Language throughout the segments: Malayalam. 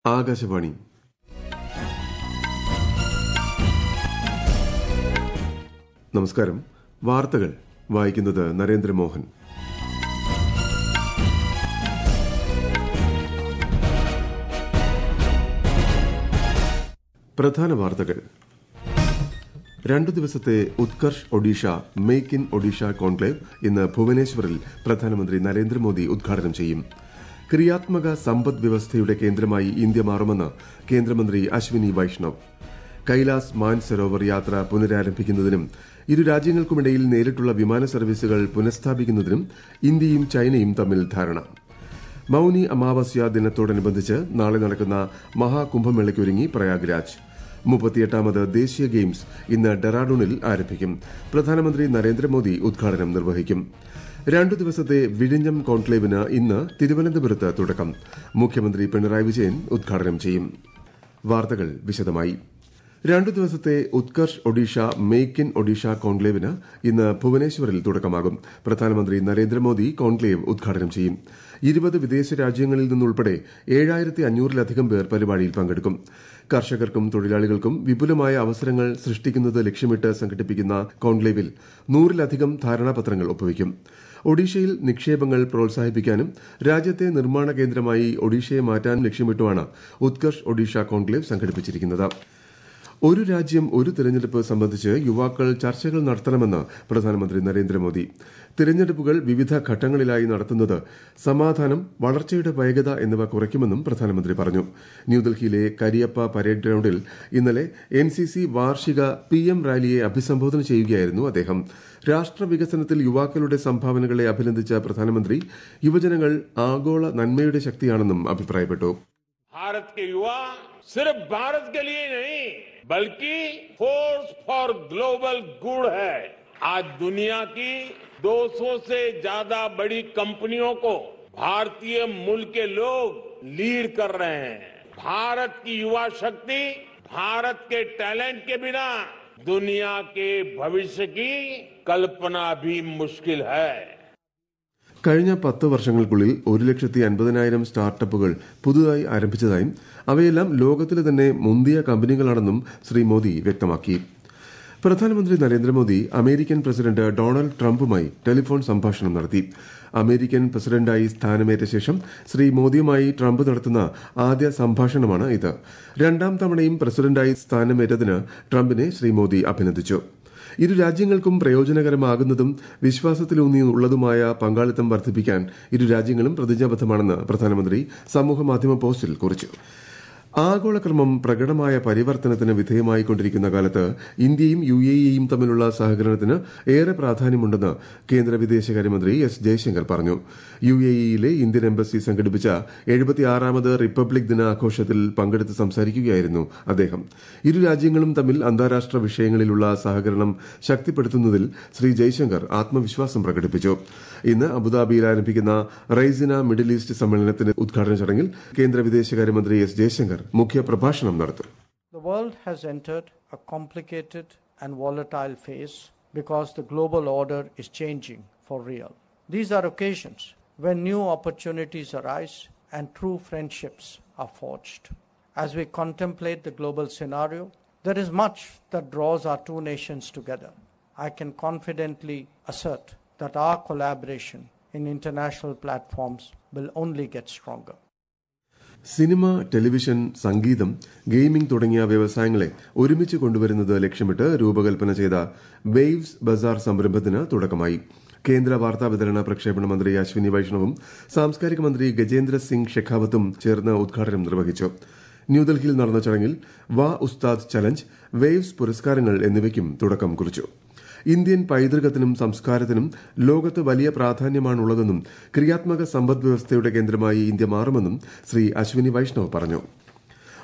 ആകാശവാണി നമസ്കാരം വാർത്തകൾ വായിക്കുന്നത് നരേന്ദ്രമോഹൻ പ്രധാന വാർത്തകൾ രണ്ടു ദിവസത്തെ Utkarsh Odisha make in Odisha conclave ഇന്ന് ഭുവനേശ്വറിൽ പ്രധാനമന്ത്രി നരേന്ദ്രമോദി ഉദ്ഘാടനം ചെയ്യും ക്രിയാത്മക സമ്പദ് വ്യവസ്ഥയുടെ കേന്ദ്രമായി ഇന്ത്യ മാറുമെന്ന് കേന്ദ്രമന്ത്രി അശ്വിനി വൈഷ്ണവ് കൈലാസ് മാൻസരോവർ യാത്ര പുനരാരംഭിക്കുന്നതിനും ഇരു രാജ്യങ്ങൾക്കുമിടയിൽ നേരിട്ടുള്ള വിമാന സർവീസുകൾ പുനഃസ്ഥാപിക്കുന്നതിനും ഇന്ത്യയും ചൈനയും തമ്മിൽ ധാരണ മൌനി അമാവാസ്യ ദിനത്തോടനുബന്ധിച്ച് നാളെ നടക്കുന്ന മഹാകുംഭമേളയ്ക്കൊരുങ്ങി പ്രയാഗ്രാജ് മുപ്പത്തിയെട്ടാമത് ദേശീയ ഗെയിംസ് ഇന്ന് ഡെറാഡൂണിൽ ആരംഭിക്കും പ്രധാനമന്ത്രി നരേന്ദ്രമോദി ഉദ്ഘാടനം നിർവഹിക്കും രണ്ടു ദിവസത്തെ വിഴിഞ്ഞം കോൺക്ലേവിന് ഇന്ന് തിരുവനന്തപുരത്ത് തുടക്കം മുഖ്യമന്ത്രി പിണറായി വിജയൻ ഉദ്ഘാടനം ചെയ്യും വാർത്തകൾ വിശദമായി രണ്ടു ദിവസത്തെ ഉത്കർഷ് ഒഡീഷ മേക്ക് ഇൻ ഒഡീഷ കോൺക്ലേവിന് ഇന്ന് ഭുവനേശ്വറിൽ തുടക്കമാകും പ്രധാനമന്ത്രി നരേന്ദ്രമോദി കോൺക്ലേവ് ഉദ്ഘാടനം ചെയ്യും ഇരുപത് വിദേശ രാജ്യങ്ങളിൽ നിന്നുൾപ്പെടെ ഏഴായിരത്തി അഞ്ഞൂറിലധികം പേർ പരിപാടിയിൽ പങ്കെടുക്കും കർഷകർക്കും തൊഴിലാളികൾക്കും വിപുലമായ അവസരങ്ങൾ സൃഷ്ടിക്കുന്നത് ലക്ഷ്യമിട്ട് സംഘടിപ്പിക്കുന്ന കോൺക്ലേവിൽ നൂറിലധികം ധാരണാപത്രങ്ങൾ ഒപ്പുവയ്ക്കും ഒഡീഷയിൽ നിക്ഷേപങ്ങൾ പ്രോത്സാഹിപ്പിക്കാനും രാജ്യത്തെ നിർമ്മാണ കേന്ദ്രമായി ഒഡീഷയെ മാറ്റാനും ലക്ഷ്യമിട്ടുമാണ് ഉത്കർഷ് ഒഡീഷ കോൺക്ലേവ് സംഘടിപ്പിച്ചിരിക്കുന്നത് ഒരു രാജ്യം ഒരു തിരഞ്ഞെടുപ്പ് സംബന്ധിച്ച് യുവാക്കൾ ചർച്ചകൾ നടത്തണമെന്ന് പ്രധാനമന്ത്രി നരേന്ദ്രമോദി തിരഞ്ഞെടുപ്പുകൾ വിവിധ ഘട്ടങ്ങളിലായി നടത്തുന്നത് സമാധാനം വളർച്ചയുടെ വേഗത എന്നിവ കുറയ്ക്കുമെന്നും പ്രധാനമന്ത്രി പറഞ്ഞു ന്യൂഡൽഹിയിലെ കരിയപ്പ പരേഡ് ഗ്രൌണ്ടിൽ ഇന്നലെ എൻസിസി വാർഷിക പിഎം റാലിയെ അഭിസംബോധന ചെയ്യുകയായിരുന്നു അദ്ദേഹം രാഷ്ട്ര വികസനത്തിൽ യുവാക്കളുടെ സംഭാവനകളെ അഭിനന്ദിച്ച പ്രധാനമന്ത്രി യുവജനങ്ങൾ ആഗോള നന്മയുടെ ശക്തിയാണെന്നും അഭിപ്രായപ്പെട്ടു भारत के युवा सिर्फ भारत के लिए नहीं बल्कि फोर्स फॉर ग्लोबल गुड है आज दुनिया की 200 से ज्यादा बड़ी कंपनियों को भारतीय मूल के लोग लीड कर रहे हैं भारत की युवा शक्ति भारत के टैलेंट के बिना दुनिया के भविष्य की कल्पना भी मुश्किल है കഴിഞ്ഞ പത്ത് വർഷങ്ങൾക്കുള്ളിൽ ഒരു ലക്ഷത്തി അൻപതിനായിരം സ്റ്റാർട്ടപ്പുകൾ പുതുതായി ആരംഭിച്ചതായും അവയെല്ലാം ലോകത്തിലെ തന്നെ മുന്തിയ കമ്പനികളാണെന്നും ശ്രീ മോദി വ്യക്തമാക്കി പ്രധാനമന്ത്രി Narendra Modi American president Donald ട്രംപുമായി telephone സംഭാഷണം നടത്തി അമേരിക്കൻ പ്രസിഡന്റായി സ്ഥാനമേറ്റ ശേഷം ശ്രീ മോദിയുമായി ട്രംപ് നടത്തുന്ന ആദ്യ സംഭാഷണമാണ് ഇത് രണ്ടാം തവണയും പ്രസിഡന്റായി സ്ഥാനമേറ്റതിന് ട്രംപിനെ ശ്രീ മോദി അഭിനന്ദിച്ചു ഇരു രാജ്യങ്ങൾക്കും പ്രയോജനകരമാകുന്നതും വിശ്വാസത്തിലൂന്നിയുള്ളതുമായ പങ്കാളിത്തം വർദ്ധിപ്പിക്കാൻ ഇരു രാജ്യങ്ങളും പ്രതിജ്ഞാബദ്ധമാണെന്ന് പ്രധാനമന്ത്രി സമൂഹമാധ്യമ പോസ്റ്റിൽ കുറിച്ചു ആഗോളക്രമം പ്രകടമായ പരിവർത്തനത്തിന് വിധേയമായിക്കൊണ്ടിരിക്കുന്ന കാലത്ത് ഇന്ത്യയും യു എ ഇയും തമ്മിലുള്ള സഹകരണത്തിന് ഏറെ പ്രാധാന്യമുണ്ടെന്ന് കേന്ദ്ര വിദേശകാര്യമന്ത്രി എസ് ജയശങ്കർ പറഞ്ഞു യു എ ഇയിലെ ഇന്ത്യൻ എംബസി സംഘടിപ്പിച്ച എഴുപത്തിയാറാമത് റിപ്പബ്ലിക് ദിനാഘോഷത്തിൽ പങ്കെടുത്ത് സംസാരിക്കുകയായിരുന്നു അദ്ദേഹം ഇരു രാജ്യങ്ങളും തമ്മിൽ അന്താരാഷ്ട്ര വിഷയങ്ങളിലുള്ള സഹകരണം ശക്തിപ്പെടുത്തുന്നതിൽ ശ്രീ ജയശങ്കർ ആത്മവിശ്വാസം പ്രകടിപ്പിച്ചു ഇന്ന് അബുദാബിയിൽ ആരംഭിക്കുന്ന റൈസിന മിഡിൽ ഈസ്റ്റ് സമ്മേളനത്തിന്റെ ഉദ്ഘാടന ചടങ്ങിൽ കേന്ദ്ര വിദേശകാര്യമന്ത്രി എസ് ജയശങ്കർ മുഖ്യ പ്രഭാഷണം നടത്തും The world has entered a complicated and volatile phase because the global order is changing for real. These are occasions when new opportunities arise and true friendships are forged. As we contemplate the global scenario, there is much that draws our two nations together. I can confidently assert that our collaboration in international platforms will only get stronger. Cinema television സംഗീതം ഗെയിമിംഗ് തുടങ്ങിയ വ്യവസായങ്ങളെ ഒരുമിച്ച് കൊണ്ടുവരുന്നത് ലക്ഷ്യമിട്ട് രൂപകൽപ്പന ചെയ്ത വേവ്സ് ബസാർ സംരംഭത്തിന് തുടക്കമായി കേന്ദ്ര വാർത്താ വിതരണ പ്രക്ഷേപണ മന്ത്രി അശ്വിനി വൈഷ്ണവും സാംസ്കാരിക മന്ത്രി ഗജേന്ദ്ര സിംഗ് ഷെഖാവത്തും ചേർന്ന് ഉദ്ഘാടനം നിർവഹിച്ചു ന്യൂഡൽഹിയിൽ നടന്ന ചടങ്ങിൽ വാ ഉസ്താദ് ചലഞ്ച് വേവ്സ് പുരസ്കാരങ്ങൾ എന്നിവയ്ക്കും തുടക്കം കുറിച്ചു ഇന്ത്യൻ പൈതൃകത്തിനും സംസ്കാരത്തിനും ലോകത്ത് വലിയ പ്രാധാന്യമാണുള്ളതെന്നും ക്രിയാത്മക സമ്പദ് വ്യവസ്ഥയുടെ കേന്ദ്രമായി ഇന്ത്യ മാറുമെന്നും ശ്രീ അശ്വിനി വൈഷ്ണവ് പറഞ്ഞു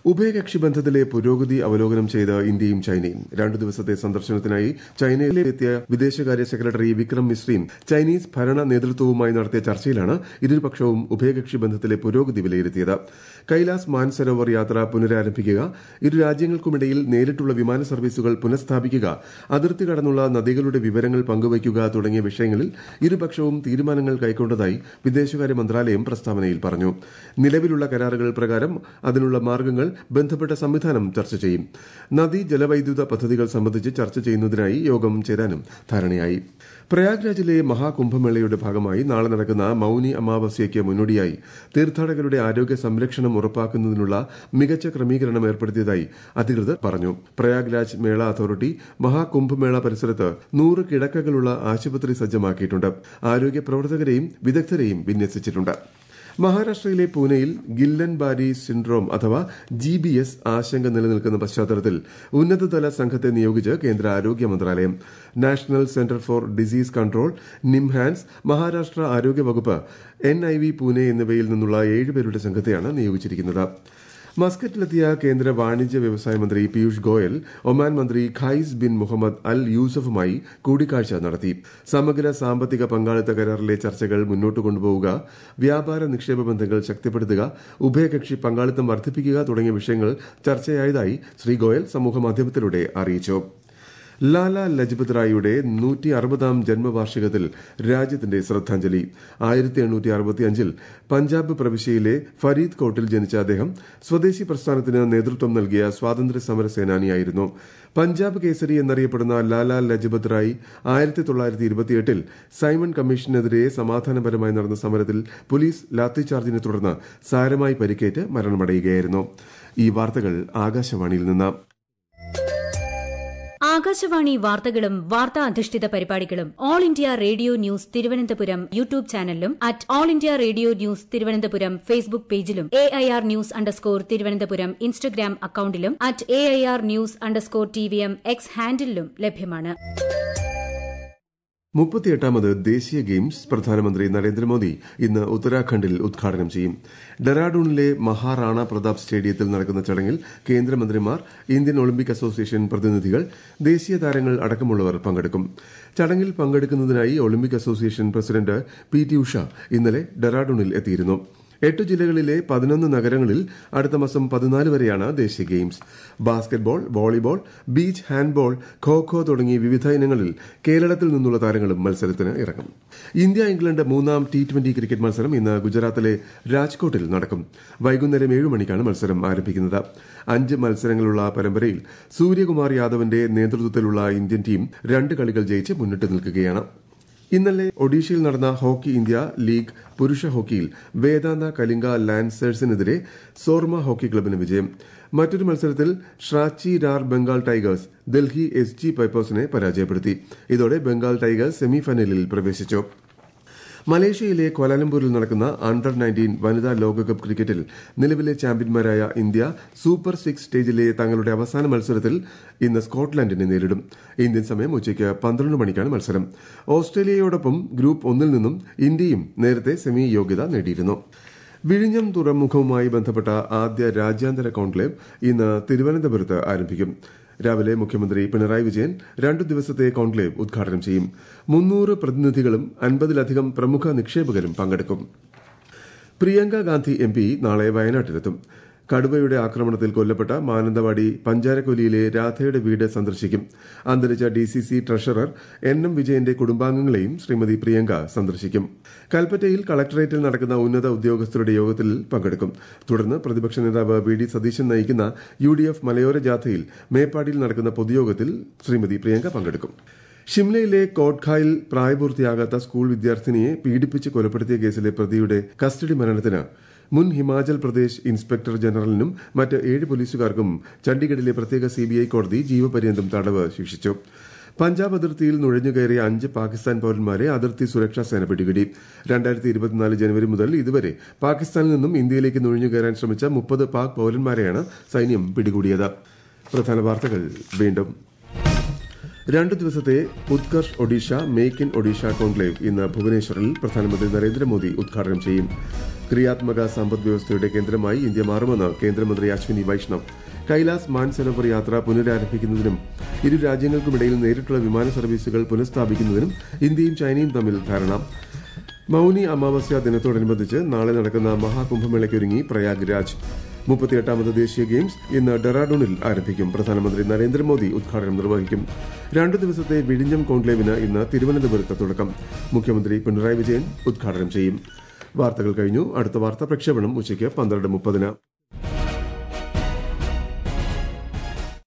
ഉഭയകക്ഷി ബന്ധത്തിലെ പുരോഗതി അവലോകനം ചെയ്ത് ഇന്ത്യയും ചൈനയും രണ്ടു ദിവസത്തെ സന്ദർശനത്തിനായി ചൈനയിലെത്തിയ വിദേശകാര്യ സെക്രട്ടറി വിക്രം മിശ്രയും ചൈനീസ് ഭരണ നേതൃത്വവുമായി നടത്തിയ ചർച്ചയിലാണ് ഇരുപക്ഷവും ഉഭയകക്ഷി ബന്ധത്തിലെ പുരോഗതി വിലയിരുത്തിയത് കൈലാസ് മാൻസരോവർ യാത്ര പുനരാരംഭിക്കുക ഇരു രാജ്യങ്ങൾക്കുമിടയിൽ നേരിട്ടുള്ള വിമാന സർവീസുകൾ പുനഃസ്ഥാപിക്കുക അതിർത്തി കടന്നുള്ള നദികളുടെ വിവരങ്ങൾ പങ്കുവയ്ക്കുക തുടങ്ങിയ വിഷയങ്ങളിൽ ഇരുപക്ഷവും തീരുമാനങ്ങൾ കൈക്കൊണ്ടതായി വിദേശകാര്യ മന്ത്രാലയം പ്രസ്താവനയിൽ പറഞ്ഞു നിലവിലുള്ള കരാറുകൾ പ്രകാരം അതിനുള്ള മാർഗ്ഗങ്ങൾ ബന്ധപ്പെട്ട സംവിധാനം ചർച്ച ചെയ്യും നദീ ജലവൈദ്യുത പദ്ധതികൾ സംബന്ധിച്ച് ചർച്ച ചെയ്യുന്നതിനായി യോഗം ചേരാനും ധാരണയായി പ്രയാഗ്രാജിലെ മഹാകുംഭമേളയുടെ ഭാഗമായി നാളെ നടക്കുന്ന മൌനി അമാവാസ്യയ്ക്ക് മുന്നോടിയായി തീർത്ഥാടകരുടെ ആരോഗ്യ സംരക്ഷണം ഉറപ്പാക്കുന്നതിനുള്ള മികച്ച ക്രമീകരണം ഏർപ്പെടുത്തിയതായി അധികൃതർ പറഞ്ഞു പ്രയാഗ്രാജ് മേള അതോറിറ്റി മഹാകുംഭമേള പരിസരത്ത് നൂറ് കിടക്കകളുള്ള ആശുപത്രി സജ്ജമാക്കിയിട്ടുണ്ട് ആരോഗ്യ പ്രവർത്തകരെയും വിദഗ്ധരെയും വിന്യസിച്ചിട്ടുണ്ട് മഹാരാഷ്ട്രയിലെ പൂനെയിൽ ഗില്ലൻ ബാരി സിൻഡ്രോം അഥവാ ജി ബി എസ് ആശങ്ക നിലനിൽക്കുന്ന പശ്ചാത്തലത്തിൽ ഉന്നതതല സംഘത്തെ നിയോഗിച്ച് കേന്ദ്ര ആരോഗ്യ മന്ത്രാലയം national centre for disease control NIMHANS Maharashtra ആരോഗ്യ വകുപ്പ് എൻ ഐ വി പൂനെ എന്നിവയിൽ നിന്നുള്ള ഏഴുപേരുടെ സംഘത്തെയാണ് നിയോഗിച്ചിരിക്കുന്നത് മസ്കറ്റിലെത്തിയ കേന്ദ്ര വാണിജ്യ വ്യവസായ മന്ത്രി പീയൂഷ് ഗോയൽ ഒമാൻ മന്ത്രി ഖൈസ് ബിൻ മുഹമ്മദ് അൽ യൂസഫുമായി കൂടിക്കാഴ്ച നടത്തി സമഗ്ര സാമ്പത്തിക പങ്കാളിത്ത കരാറിലെ ചർച്ചകൾ മുന്നോട്ട് കൊണ്ടുപോവുക വ്യാപാര നിക്ഷേപ ബന്ധങ്ങൾ ശക്തിപ്പെടുത്തുക ഉഭയകക്ഷി പങ്കാളിത്തം വർദ്ധിപ്പിക്കുക തുടങ്ങിയ വിഷയങ്ങൾ ചർച്ചയായതായി ശ്രീ ഗോയൽ സമൂഹമാധ്യമത്തിലൂടെ അറിയിച്ചു ലാല ലജ്പത് റായിയുടെ നൂറ്റി അറുപതാം ജന്മവാർഷികത്തിൽ രാജ്യത്തിന്റെ ശ്രദ്ധാഞ്ജലി ആയിരത്തി എണ്ണൂറ്റി അറുപത്തിയഞ്ചിൽ പഞ്ചാബ് പ്രവിശ്യയിലെ ഫരീദ് കോട്ടിൽ ജനിച്ച അദ്ദേഹം സ്വദേശി പ്രസ്ഥാനത്തിന് നേതൃത്വം നൽകിയ സ്വാതന്ത്ര്യ സമര സേനാനിയായിരുന്നു പഞ്ചാബ് കേസരി എന്നറിയപ്പെടുന്ന ലാല ലജ്പത് റായ് ആയിരത്തി തൊള്ളായിരത്തി ഇരുപത്തിയെട്ടിൽ സൈമൺ കമ്മീഷനെതിരെ സമാധാനപരമായി നടന്ന സമരത്തിൽ പോലീസ് ലാത്തിചാർജിനെ തുടർന്ന് സാരമായി പരിക്കേറ്റ് മരണമടയുകയായിരുന്നു ഈ വാർത്തകൾ ആകാശവാണിയിൽ നിന്ന് ആകാശവാണി വാർത്തകളും വാർത്താ അധിഷ്ഠിത പരിപാടികളും all India radio news Thiruvananthapuram YouTube ചാനലിലും at all India radio news Thiruvananthapuram Facebook പേജിലും A I R news underscore Thiruvananthapuram Instagram അക്കൌണ്ടിലും at A I R news underscore T V M X ഹാൻഡിലും ലഭ്യമാണ് മുപ്പത്തിയെട്ടാമത് ദേശീയ ഗെയിംസ് പ്രധാനമന്ത്രി നരേന്ദ്രമോദി ഇന്ന് ഉത്തരാഖണ്ഡിൽ ഉദ്ഘാടനം ചെയ്യും ഡെറാഡൂണിലെ മഹാറാണ പ്രതാപ് സ്റ്റേഡിയത്തിൽ നടക്കുന്ന ചടങ്ങിൽ കേന്ദ്രമന്ത്രിമാർ ഇന്ത്യൻ ഒളിമ്പിക് അസോസിയേഷൻ പ്രതിനിധികൾ ദേശീയ താരങ്ങൾ അടക്കമുള്ളവർ പങ്കെടുക്കും ചടങ്ങിൽ പങ്കെടുക്കുന്നതിനായി Olympic association president P T Usha ഇന്നലെ ഡെറാഡൂണിൽ എത്തിയിരുന്നു എട്ട് ജില്ലകളിലെ പതിനൊന്ന് നഗരങ്ങളിൽ അടുത്ത മാസം പതിനാല് വരെയാണ് ദേശീയ games basketball volleyball beach handball kho kho തുടങ്ങി വിവിധ ഇനങ്ങളിൽ കേരളത്തിൽ നിന്നുള്ള താരങ്ങളും മത്സരത്തിന് ഇറങ്ങും ഇന്ത്യ ഇംഗ്ലണ്ട് മൂന്നാം ടി ട്വന്റി ക്രിക്കറ്റ് മത്സരം ഇന്ന് ഗുജറാത്തിലെ രാജ്കോട്ടിൽ നടക്കും വൈകുന്നേരം ഏഴ് മണിക്കാണ് മത്സരം ആരംഭിക്കുന്നത് അഞ്ച് മത്സരങ്ങളുള്ള പരമ്പരയിൽ സൂര്യകുമാർ യാദവിന്റെ നേതൃത്വത്തിലുള്ള ഇന്ത്യൻ ടീം രണ്ട് കളികൾ ജയിച്ച് മുന്നിട്ട് നിൽക്കുകയാണ് ഇന്നലെ ഒഡീഷയിൽ നടന്ന ഹോക്കി ഇന്ത്യ ലീഗ് പുരുഷ ഹോക്കിയിൽ വേദാന്ത കലിംഗ ലാൻസേഴ്സിനെതിരെ സോർമ ഹോക്കി ക്ലബിന് വിജയം മറ്റൊരു മത്സരത്തിൽ Shrachi Rarh Bengal tigers Delhi S G പൈപ്പേഴ്സിനെ പരാജയപ്പെടുത്തി ഇതോടെ ബംഗാൾ ടൈഗേഴ്സ് സെമിഫൈനലിൽ പ്രവേശിച്ചു മലേഷ്യയിലെ കോലാലംപൂരിൽ നടക്കുന്ന അണ്ടർ നയൻറ്റീൻ വനിതാ ലോകകപ്പ് ക്രിക്കറ്റിൽ നിലവിലെ ചാമ്പ്യന്മാരായ ഇന്ത്യ സൂപ്പർ സിക്സ് സ്റ്റേജിലെ തങ്ങളുടെ അവസാന മത്സരത്തിൽ ഇന്ന് സ്കോട്ട്ലൻഡിനെ നേരിടും ഇന്ത്യൻ സമയം ഉച്ചയ്ക്ക് പന്ത്രണ്ട് മണിക്കാണ് മത്സരം ഓസ്ട്രേലിയയോടൊപ്പം ഗ്രൂപ്പ് ഒന്നിൽ നിന്നും ഇന്ത്യയും നേരത്തെ സെമി യോഗ്യത നേടിയിരുന്നു വിഴിഞ്ഞം തുറമുഖവുമായി ബന്ധപ്പെട്ട ആദ്യ രാജ്യാന്തര കോൺക്ലേവ് ഇന്ന് തിരുവനന്തപുരത്ത് ആരംഭിക്കും രാവിലെ മുഖ്യമന്ത്രി പിണറായി വിജയൻ രണ്ടു ദിവസത്തെ കോൺക്ലേവ് ഉദ്ഘാടനം ചെയ്യും മുന്നൂറ് പ്രതിനിധികളും അൻപതിലധികം പ്രമുഖ നിക്ഷേപകരും പങ്കെടുക്കും പ്രിയങ്ക ഗാന്ധി എം പി നാളെ വയനാട്ടിലെത്തും കടുവയുടെ ആക്രമണത്തിൽ കൊല്ലപ്പെട്ട മാനന്തവാടി പഞ്ചാരക്കൊലിയിലെ രാധയുടെ വീട് സന്ദർശിക്കും അന്തരിച്ച D C C treasurer N M വിജയന്റെ കുടുംബാംഗങ്ങളെയും ശ്രീമതി പ്രിയങ്ക സന്ദർശിക്കും കൽപ്പറ്റയിൽ കളക്ടറേറ്റിൽ നടക്കുന്ന ഉന്നത ഉദ്യോഗസ്ഥരുടെ യോഗത്തിൽ പങ്കെടുക്കും തുടർന്ന് പ്രതിപക്ഷ നേതാവ് വി ഡി സതീശൻ നയിക്കുന്ന യു ഡി എഫ് മലയോര ജാഥയിൽ മേപ്പാടിയിൽ നടക്കുന്ന പൊതുയോഗത്തിൽ ശ്രീമതി പ്രിയങ്ക പങ്കെടുക്കും ഷിംലയിലെ കോട്ട്ഖായിൽ പ്രായപൂർത്തിയാകാത്ത സ്കൂൾ വിദ്യാർത്ഥിനിയെ പീഡിപ്പിച്ച് കൊലപ്പെടുത്തിയ കേസിലെ പ്രതിയുടെ കസ്റ്റഡി മരണത്തിന് മുൻ ഹിമാചൽ പ്രദേശ് ഇൻസ്പെക്ടർ ജനറലിനും മറ്റ് ഏഴ് പോലീസുകാർക്കും ചണ്ഡീഗഡിലെ പ്രത്യേക സിബിഐ കോടതി ജീവപര്യന്തം തടവ് ശിക്ഷിച്ചു പഞ്ചാബ് അതിർത്തിയിൽ നുഴഞ്ഞുകയറിയ അഞ്ച് പാകിസ്ഥാൻ പൌരന്മാരെ അതിർത്തി സുരക്ഷാ സേന പിടികൂടി രണ്ടായിരത്തി ഇരുപത്തിനാല് ജനുവരി മുതൽ ഇതുവരെ പാകിസ്ഥാനിൽ നിന്നും ഇന്ത്യയിലേക്ക് നുഴഞ്ഞുകയറാൻ ശ്രമിച്ച മുപ്പത് പാക് പൌരന്മാരെയാണ് സൈന്യം പിടികൂടിയത് പ്രധാന വാർത്തകൾ വീണ്ടും രണ്ടു ദിവസത്തെ Utkarsh Odisha make in Odisha conclave ഇന്ന് ഭുവനേശ്വറിൽ പ്രധാനമന്ത്രി നരേന്ദ്രമോദി ഉദ്ഘാടനം ചെയ്യും ക്രിയാത്മക സമ്പദ് വ്യവസ്ഥയുടെ കേന്ദ്രമായി ഇന്ത്യ മാറുമെന്ന് കേന്ദ്രമന്ത്രി അശ്വിനി വൈഷ്ണവ് കൈലാസ് മാൻസരോവർ യാത്ര പുനരാരംഭിക്കുന്നതിനും ഇരു രാജ്യങ്ങൾക്കുമിടയിൽ നേരിട്ടുള്ള വിമാന സർവീസുകൾ പുനഃസ്ഥാപിക്കുന്നതിനും ഇന്ത്യയും ചൈനയും തമ്മിൽ ധാരണ മൌനി അമാവാസ്യ ദിനത്തോടനുബന്ധിച്ച് നാളെ നടക്കുന്ന മഹാകുംഭമേളയ്ക്കൊരുങ്ങി പ്രയാഗ് രാജ് മുപ്പത്തിയെട്ടാമത് ദേശീയ ഗെയിംസ് ഇന്ന് ഡെറാഡൂണിൽ ആരംഭിക്കും പ്രധാനമന്ത്രി നരേന്ദ്രമോദി ഉദ്ഘാടനം നിർവഹിക്കും രണ്ടു ദിവസത്തെ വിഴിഞ്ഞം കോൺക്ലേവിന് ഇന്ന് തിരുവനന്തപുരത്ത് തുടക്കം മുഖ്യമന്ത്രി പിണറായി വിജയൻ ഉദ്ഘാടനം ചെയ്യും വാർത്തകൾ കഴിഞ്ഞു അടുത്ത വാർത്താ പ്രക്ഷേപണം ഉച്ചയ്ക്ക് പന്ത്രണ്ട് മുപ്പതിന്